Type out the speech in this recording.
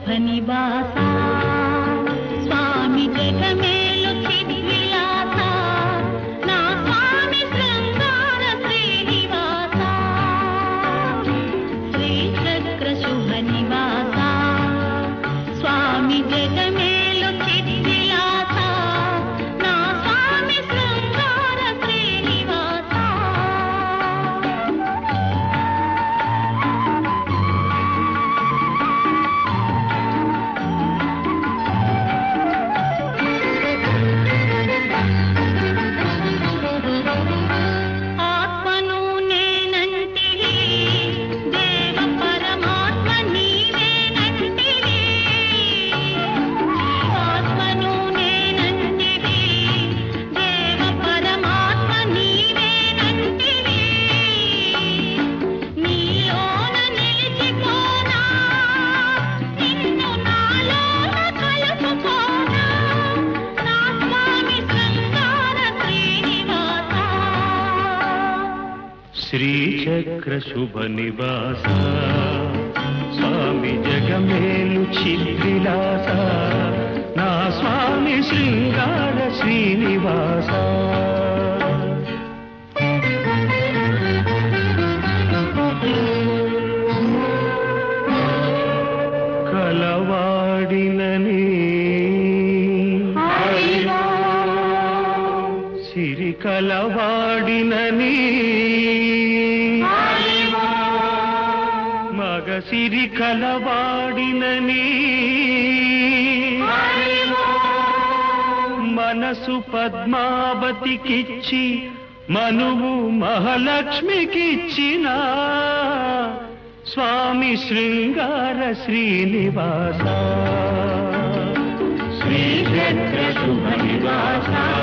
శుభ నివాస స్వామి జగమేలు చిద్విలాస నా స్వామి శృంగార శ్రీనివాస శ్రీచక్ర శుభ నివాస స్వామి జగమేలు చిద్విలాస నా స్వామి శృంగార శ్రీనివాస ఆత్మను నేనంటివి దేవ పరమాత్మ నీవేనంటివి ఆత్మను నేనంటివి దేవ పరమాత్మ నీవేనంటివి నీలోన నిలిచిపోనా నిన్ను నాలోన కలుపుకోనా నా స్వామి శృంగార శ్రీనివాస శ్రీచక్ర శుభ నివాస స్వామి జగమేలు చిద్విలాస నా స్వామి శృంగార శ్రీనివాస కలవాడినని సిరి కలవాడినని మగ సిరి కలవాడినని మనసు పద్మావతికిచ్చి మనువు మహాలక్ష్మికిచ్చిన స్వామి శృంగార శ్రీనివాస శ్రీచక్ర శుభ నివాస